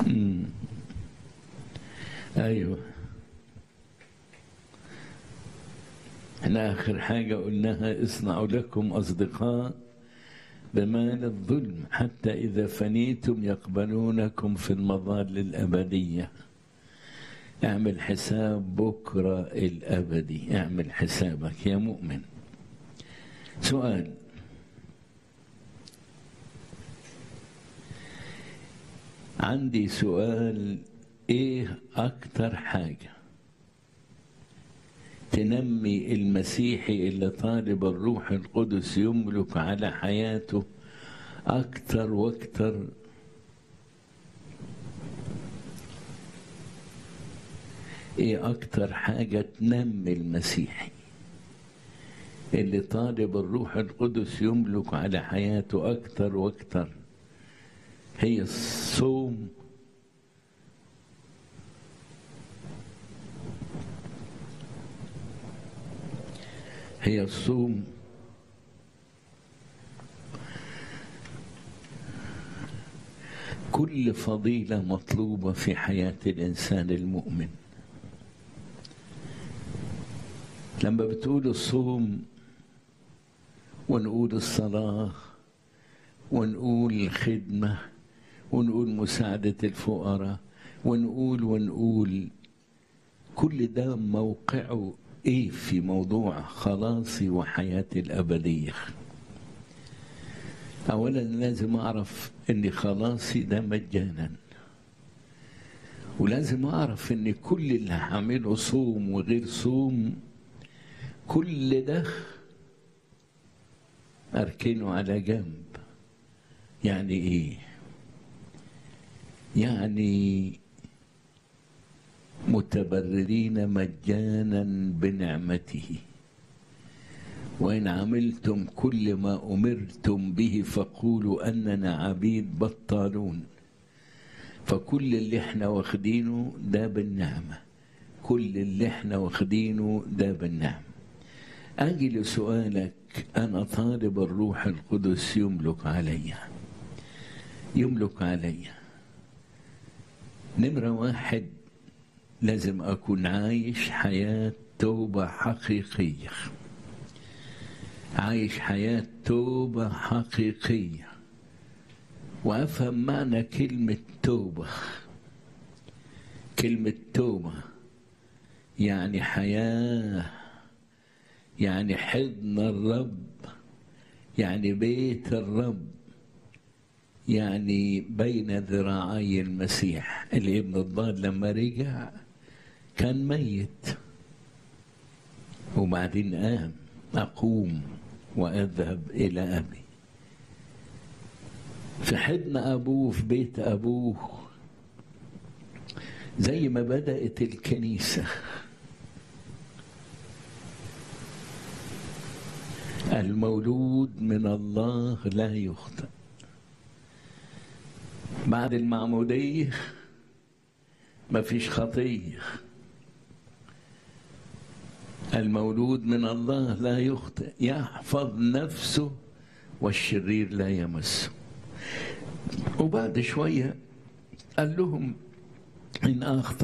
مم. ايوه احنا اخر حاجه قلناها اصنعوا لكم اصدقاء بمال الظلم حتى اذا فنيتم يقبلونكم في المظال الابديه اعمل حساب بكره الابدي اعمل حسابك يا مؤمن سؤال عندي سؤال ايه اكتر حاجه تنمي المسيحي اللي طالب الروح القدس يملك على حياته اكتر واكتر ايه اكتر حاجه تنمي المسيحي اللي طالب الروح القدس يملك على حياته اكتر واكتر هي الصوم هي الصوم كل فضيلة مطلوبة في حياة الإنسان المؤمن لما بتقول الصوم ونقول الصلاة ونقول الخدمة ونقول مساعدة الفقراء ونقول ونقول كل ده موقعه ايه في موضوع خلاصي وحياتي الابديه اولا لازم اعرف ان خلاصي ده مجانا ولازم اعرف ان كل اللي هعمله صوم وغير صوم كل ده اركنه على جنب يعني ايه يعني متبررين مجانا بنعمته وإن عملتم كل ما أمرتم به فقولوا أننا عبيد بطالون فكل اللي احنا واخدينه ده بالنعمة كل اللي احنا واخدينه ده بالنعمة أجي لسؤالك أنا طالب الروح القدس يملك علي يملك علي نمرة واحد لازم أكون عايش حياة توبة حقيقية عايش حياة توبة حقيقية وأفهم معنى كلمة توبة كلمة توبة يعني حياة يعني حضن الرب يعني بيت الرب يعني بين ذراعي المسيح الابن الضال لما رجع كان ميت وبعدين قام أقوم وأذهب إلى أبي في حضن أبوه في بيت أبوه زي ما بدأت الكنيسة المولود من الله لا يخطئ بعد المعمودية ما فيش خطية المولود من الله لا يخطئ يحفظ نفسه والشرير لا يمسه وبعد شوية قال لهم إن أخطأ